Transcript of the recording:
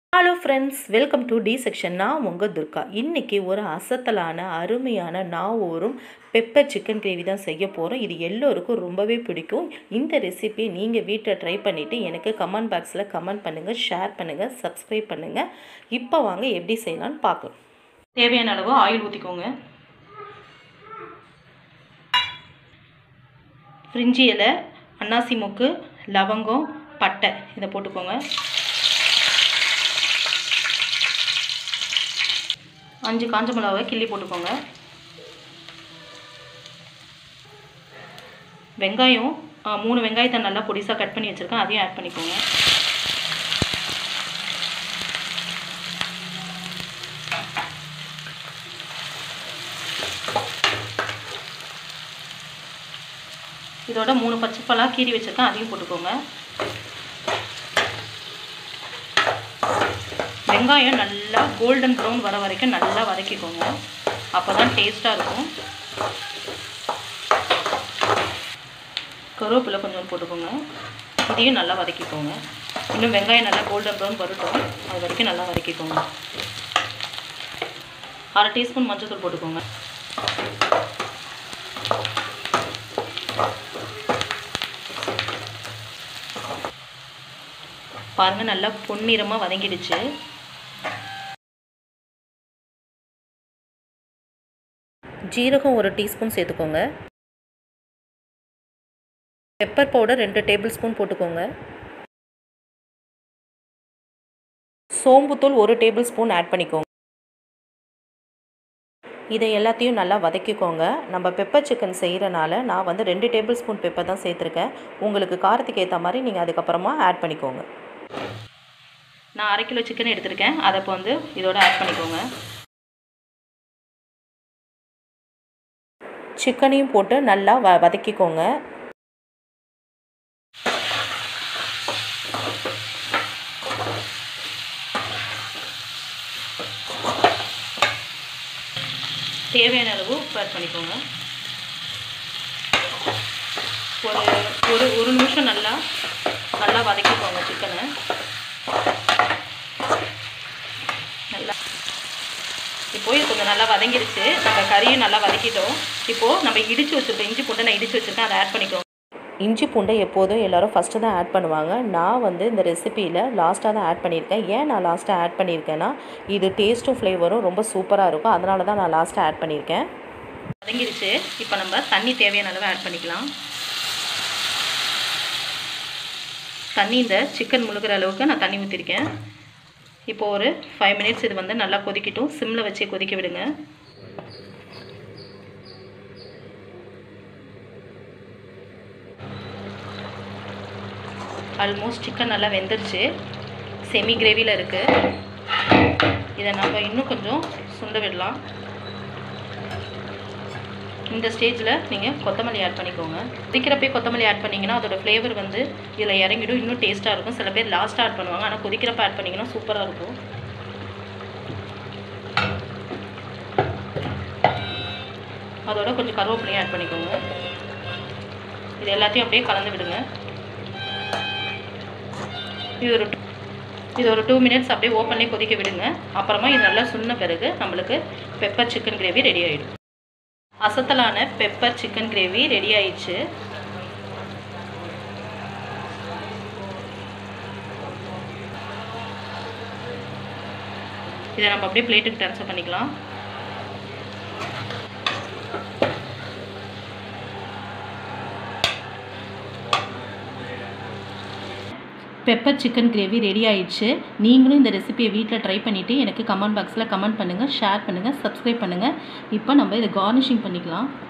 hello friends welcome to T section நான் உங்கள் துர்கா இன்றைக்கி ஒரு அசத்தலான அருமையான நான் ஒரு பெப்பர் சிக்கன் கிரேவி தான் செய்ய போகிறோம் இது எல்லோருக்கும் ரொம்பவே பிடிக்கும் இந்த ரெசிபி நீங்கள் வீட்டில் ட்ரை பண்ணிவிட்டு எனக்கு கமெண்ட் பாக்ஸில் கமெண்ட் பண்ணுங்கள் ஷேர் பண்ணுங்கள் சப்ஸ்கிரைப் பண்ணுங்கள் இப்போ வாங்க எப்படி செய்யலாம்னு பார்க்கலாம் தேவையான அளவு ஆயில் ஊற்றிக்கோங்க ஃப்ரிஞ்சி இலை அன்னாசி மூக்கு லவங்கம் பட்டை இதை போட்டுக்கோங்க அஞ்சு காஞ்ச மிளகாவை கிள்ளி போட்டுக்கோங்க வெங்காயம் மூணு வெங்காயத்தை நல்லா பொடிசாக கட் பண்ணி வச்சுருக்கேன் அதையும் ஆட் பண்ணிக்கோங்க இதோட மூணு பச்சை பழா கீறி வச்சுருக்கேன் அதையும் போட்டுக்கோங்க வெங்காயம் நல்லா கோல்டன் ப்ரௌன் வர வரைக்கும் நல்லா வதக்கிக்கோங்க அப்போ தான் டேஸ்ட்டாக இருக்கும் கருவேப்பிலை கொஞ்சம் போட்டுக்கோங்க இதையும் நல்லா வதக்கிக்கோங்க இன்னும் வெங்காயம் நல்லா கோல்டன் ப்ரௌன் வரட்டும் அது வரைக்கும் நல்லா வதக்கிக்கோங்க அரை டீஸ்பூன் மஞ்சள் போட்டுக்கோங்க பாருங்கள் நல்லா பொன்னிறமாக வதங்கிடுச்சு ஜீரகம் ஒரு டீஸ்பூன் சேர்த்துக்கோங்க பெப்பர் பவுடர் ரெண்டு டேபிள் ஸ்பூன் போட்டுக்கோங்க சோம்புத்தூள் ஒரு டேபிள் ஸ்பூன் ஆட் பண்ணிக்கோங்க இதை எல்லாத்தையும் நல்லா வதக்கிக்கோங்க நம்ம பெப்பர் சிக்கன் செய்கிறனால நான் வந்து ரெண்டு டேபிள் ஸ்பூன் பெப்பர் தான் சேர்த்துருக்கேன் உங்களுக்கு காரத்துக்கு ஏற்ற மாதிரி நீங்கள் அதுக்கப்புறமா ஆட் பண்ணிக்கோங்க நான் அரை கிலோ சிக்கன் எடுத்திருக்கேன் அதை இப்போ வந்து இதோட ஆட் பண்ணிக்கோங்க சிக்கனையும் போட்டு நல்லா வ வதக்கிக்கோங்க தேவையான அளவு உப்பு ஆட் பண்ணிக்கோங்க ஒரு ஒரு ஒரு நிமிஷம் நல்லா நல்லா வதக்கிக்கோங்க சிக்கனை நல்லா இப்போ இது கொஞ்சம் நல்லா வதங்கிருச்சு நம்ம கறியும் நல்லா வதக்கிட்டோம் இப்போது நம்ம இடித்து வச்சுருக்கோம் இஞ்சி பூண்டை நான் இடித்து வச்சுருக்கேன் அதை ஆட் பண்ணிக்கோங்க இஞ்சி பூண்டை எப்போதும் எல்லோரும் ஃபஸ்ட்டு தான் ஆட் பண்ணுவாங்க நான் வந்து இந்த ரெசிப்பியில் லாஸ்ட்டாக தான் ஆட் பண்ணியிருக்கேன் ஏன் நான் லாஸ்ட்டாக ஆட் பண்ணியிருக்கேன்னா இது டேஸ்ட்டும் ஃப்ளேவரும் ரொம்ப சூப்பராக இருக்கும் அதனால தான் நான் லாஸ்ட்டாக ஆட் பண்ணியிருக்கேன் வதங்கிருச்சு இப்போ நம்ம தண்ணி தேவையான அளவு ஆட் பண்ணிக்கலாம் தண்ணி இந்த சிக்கன் முழுகிற அளவுக்கு நான் தண்ணி ஊற்றிருக்கேன் இப்போது ஒரு ஃபைவ் மினிட்ஸ் இது வந்து நல்லா கொதிக்கட்டும் சிம்மில் வச்சு கொதிக்க விடுங்க ஆல்மோஸ்ட் சிக்கன் நல்லா வெந்துருச்சு செமி கிரேவியில் இருக்குது இதை நம்ம இன்னும் கொஞ்சம் சுண்ட விடலாம் இந்த ஸ்டேஜில் நீங்கள் கொத்தமல்லி ஆட் பண்ணிக்கோங்க கொதிக்கிறப்பே கொத்தமல்லி ஆட் பண்ணிங்கன்னா அதோட ஃப்ளேவர் வந்து இதில் இறங்கிடும் இன்னும் டேஸ்ட்டாக இருக்கும் சில பேர் லாஸ்ட்டாக ஆட் பண்ணுவாங்க ஆனால் கொதிக்கிறப்ப ஆட் பண்ணிங்கன்னா சூப்பராக இருக்கும் அதோட கொஞ்சம் கருவேப்பிலையும் ஆட் பண்ணிக்கோங்க இது எல்லாத்தையும் அப்படியே கலந்து விடுங்க இது ஒரு இது ஒரு டூ மினிட்ஸ் அப்படியே ஓப்பன்லேயே கொதிக்க விடுங்க அப்புறமா இது நல்லா சுண்ண பிறகு நம்மளுக்கு பெப்பர் சிக்கன் கிரேவி ரெடி ஆகிடும் அசத்தலான பெப்பர் சிக்கன் கிரேவி ரெடி ஆயிடுச்சு இதை நம்ம அப்படியே பிளேட்டுக்கு ட்ரான்ஸ்ஃபர் பண்ணிக்கலாம் பெப்பர் சிக்கன் கிரேவி ரெடி ஆயிடுச்சு நீங்களும் இந்த ரெசிபியை வீட்டில் ட்ரை பண்ணிவிட்டு எனக்கு கமெண்ட் பாக்ஸில் கமெண்ட் பண்ணுங்கள் ஷேர் பண்ணுங்கள் சப்ஸ்கிரைப் பண்ணுங்கள் இப்போ நம்ம இதை கார்னிஷிங் பண்ணிக்கலாம்